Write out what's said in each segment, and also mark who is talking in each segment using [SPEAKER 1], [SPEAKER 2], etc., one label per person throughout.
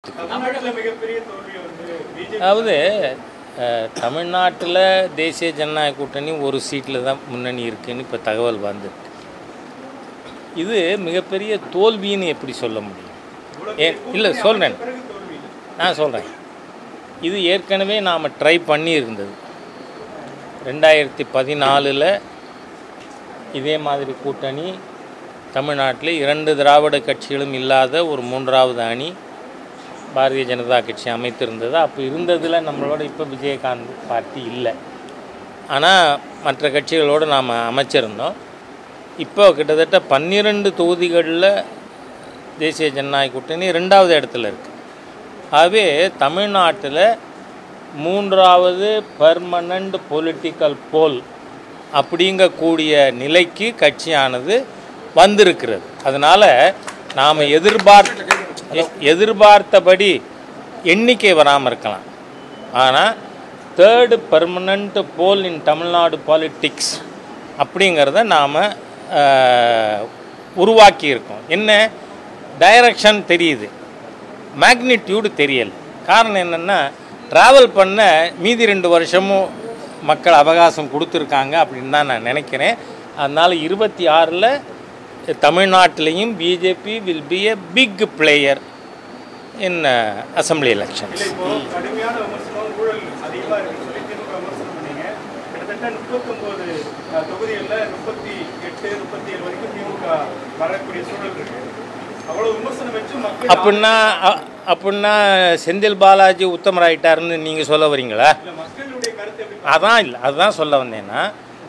[SPEAKER 1] வாழ்த்துக்கள்
[SPEAKER 2] தமிழ்நாட்டில் மிகப்பெரிய தோல்வி வந்து பிஜேபி
[SPEAKER 1] அதாவது அஹ், தமிழ்நாட்டில் தேசிய ஜனநாயக கூட்டணி ஒரு சீட்டில் தான் முன்னணி இருக்குன்னு இப்போ தகவல் வந்திருக்கு இது மிகப்பெரிய தோல்வின்னு எப்படி சொல்ல முடியும் ஏ இல்லை சொல்கிறேன்
[SPEAKER 2] பிறகு தோல்வி
[SPEAKER 1] நான் சொல்கிறேன் இது ஏற்கனவே நாம் ட்ரை பண்ணி இருந்தது ரெண்டாயிரத்தி பதினாலில் இதே மாதிரி கூட்டணி தமிழ்நாட்டில் இரண்டு திராவிட கட்சிகளும் இல்லாத ஒரு மூன்றாவது அணி பாரதிய ஜனதா கட்சி அமைத்திருந்தது அப்போ இருந்ததில் நம்மளோட இப்போ விஜயகாந்த் பார்ட்டி இல்லை ஆனால் மற்ற கட்சிகளோடு நாம் அமைச்சிருந்தோம் இப்போ கிட்டத்தட்ட பன்னிரெண்டு தொகுதிகளில் தேசிய ஜனநாயக கூட்டணி ரெண்டாவது இடத்துல இருக்குது ஆகவே தமிழ்நாட்டில் மூன்றாவது பெர்மனண்ட் பொலிட்டிக்கல் போல் அப்படிங்கக்கூடிய நிலைக்கு கட்சியானது வந்திருக்கிறது அதனால் நாம் எதிர்பார்த்த எ- எதிர்பார்த்தபடி எண்ணிக்கை வராமல் இருக்கலாம் ஆனால் third permanent pole in Tamil Nadu politics அப்படிங்கிறத நாம் உருவாக்கியிருக்கோம் என்ன டைரக்ஷன் தெரியுது மேக்னிடியூடு தெரியல காரணம் என்னென்னா ட்ராவல் பண்ண மீதி ரெண்டு வருஷமும் மக்கள் அவகாசம் கொடுத்துருக்காங்க அப்படின்னு தான் நான் நினைக்கிறேன் அதனால் இருபத்தி ஆறில் தமிழ்நாட்டிலையும் BJP will be a big player in assembly elections
[SPEAKER 2] இப்போ கடுமையான விமர்சனம் ஊழல் அதிகமா இருக்குன்னு சொல்லி திமுக விமர்சனம் பண்ணீங்க கிட்டத்தட்ட முப்பத்தொன்பது தொகுதிகளில் முப்பத்தி எட்டு முப்பத்தி ஏழு வரைக்கும் திமுக வரக்கூடிய சூழல் இருக்கு அவ்வளவு விமர்சனம் வச்சு மக்கள்
[SPEAKER 1] அப்படின்னா அ- அப்படின்னா செந்தில் பாலாஜி உத்தமராயிட்டாருன்னு நீங்கள் சொல்ல வரீங்களா
[SPEAKER 2] இல்ல, மக்களுடைய கருத்து எப்படி
[SPEAKER 1] அதான் இல்லை அதுதான் சொல்ல வந்தேன்னா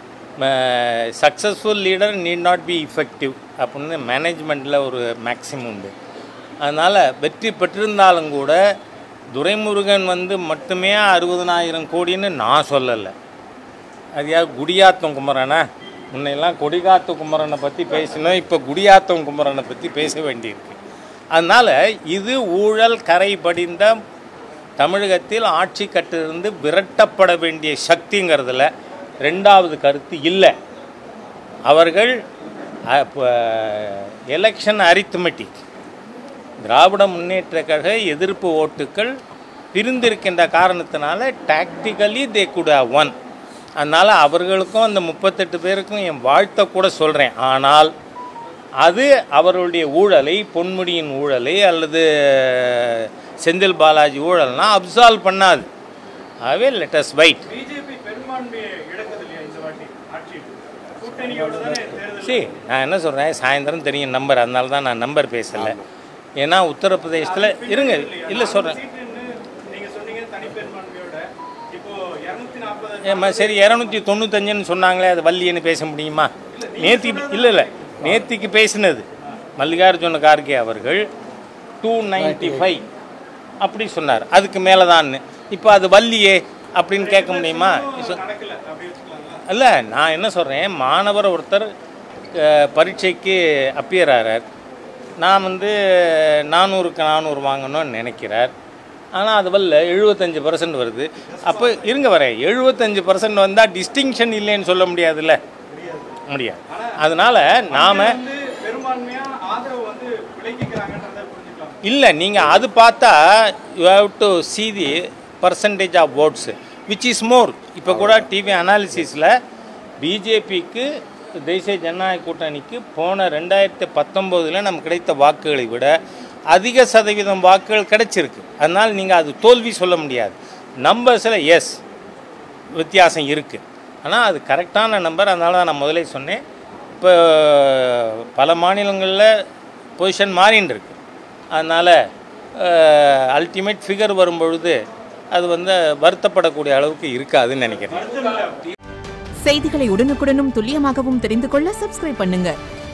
[SPEAKER 1] successful leader need not be effective அப்படின்னு மேனேஜ்மெண்ட்டில் ஒரு மேக்ஸிமம் உண்டு அதனால் வெற்றி பெற்றிருந்தாலும் கூட துரைமுருகன் வந்து மட்டுமே அறுபதனாயிரம் கோடின்னு நான் சொல்லலை அது யார் குடியாத்தம் குமரனா முன்னையெல்லாம் கொடிகாத்த குமரனை பற்றி பேசினோம் இப்போ குடியாத்தம் குமரனை பற்றி பேச வேண்டியிருக்கு அதனால் இது ஊழல் கரை படிந்த தமிழகத்தில் ஆட்சி கட்டிலிருந்து விரட்டப்பட வேண்டிய சக்திங்கிறதுல ரெண்டாவது கருத்து இல்லை அவர்கள் எலெக்ஷன் அரித்மெட்டிக் திராவிட முன்னேற்ற கழக எதிர்ப்பு ஓட்டுக்கள் பிரிந்திருக்கின்ற காரணத்தினால tactically they could have won அதனால் அவர்களுக்கும் அந்த முப்பத்தெட்டு பேருக்கும் என் வாழ்த்தை கூட சொல்கிறேன் ஆனால் அது அவர்களுடைய ஊழலை பொன்முடியின் ஊழலை அல்லது செந்தில் பாலாஜி ஊழல்னா அப்சால்வ் பண்ணாது ஆகவே லெட்டஸ் வைட்
[SPEAKER 2] பிஜேபி பெரும்பான்மையை இழக்குது இல்லையா இந்த வாட்டி ஆட்சி கூட்டணியோட தானே தேர்தல்
[SPEAKER 1] சரி நான் என்ன சொல்கிறேன் சாயந்தரம் தெரியும் நம்பர் அதனால தான் நான் நம்பர் பேசலை ஏன்னா உத்தரப்பிரதேசத்தில் இருங்க இல்லை சொல்கிறேன்
[SPEAKER 2] சீட்டுன்னு நீங்க சொன்னீங்க தனி பெரும்பான்மையோட இப்போ இருநூத்தி நாற்பது
[SPEAKER 1] ஏம்மா சரி இரநூத்தி தொண்ணூத்தஞ்சுன்னு சொன்னாங்களே அது வள்ளின்னு பேச முடியுமா நேத்திக்கு இல்லை இல்லை நேத்திக்கு பேசினது மல்லிகார்ஜுன கார்கே அவர்கள் டூ நைன்டி ஃபைவ் அப்படி சொன்னார் அதுக்கு மேலே தான் இப்போ அது வள்ளியே அப்படின்னு கேட்க முடியுமா
[SPEAKER 2] நடக்கல அப்படி வச்சுக்கலாங்களா
[SPEAKER 1] இல்லை நான் என்ன சொல்கிறேன் மாணவர் ஒருத்தர் அஹ், பரீட்சைக்கு அப்பியர் ஆகிறார் நான் வந்து நானூறுக்கு நானூறு வாங்கணும்னு நினைக்கிறார் ஆனால் அது வரல எழுபத்தஞ்சு பர்சன்ட் வருது அப்போ இருங்க வரேன் எழுபத்தஞ்சு பர்சன்ட் வந்தால் டிஸ்டிங்ஷன் இல்லைன்னு சொல்ல முடியாதுல்ல முடியாது அதனால் நாம்
[SPEAKER 2] வந்து பெரும்பான்மையா ஆதரவு வந்து விலகிக்கிறாங்கன்றத புரிஞ்சுக்கலாம்
[SPEAKER 1] இல்லை நீங்கள் அது பார்த்தா you have to see the percentage of votes which is more இப்போ கூட டிவி அனாலிசிஸில் பிஜேபிக்கு தேசிய ஜனநாயக கூட்டணிக்கு போன ரெண்டாயிரத்தி பத்தொம்போதில் நமக்கு கிடைத்த வாக்குகளை விட அதிக சதவீதம் வாக்குகள் கிடைச்சிருக்கு அதனால் நீங்கள் அது தோல்வி சொல்ல முடியாது நம்பர்ஸில் எஸ் வித்தியாசம் இருக்குது ஆனால் அது கரெக்டான நம்பர் அதனால தான் நான் முதலே சொன்னேன் இப்போ பல மாநிலங்களில் பொசிஷன் மாறின்னு இருக்கு அதனால் அல்டிமேட் ஃபிகர் வரும்பொழுது அது வந்து வருத்தப்படக்கூடிய அளவுக்கு இருக்காதுன்னு நினைக்கிறேன்
[SPEAKER 2] வருத்தம் இல்லை
[SPEAKER 3] செய்திகளை உடனுக்குடனும் துல்லியமாகவும் தெரிந்து கொள்ள சப்ஸ்கிரைப் பண்ணுங்க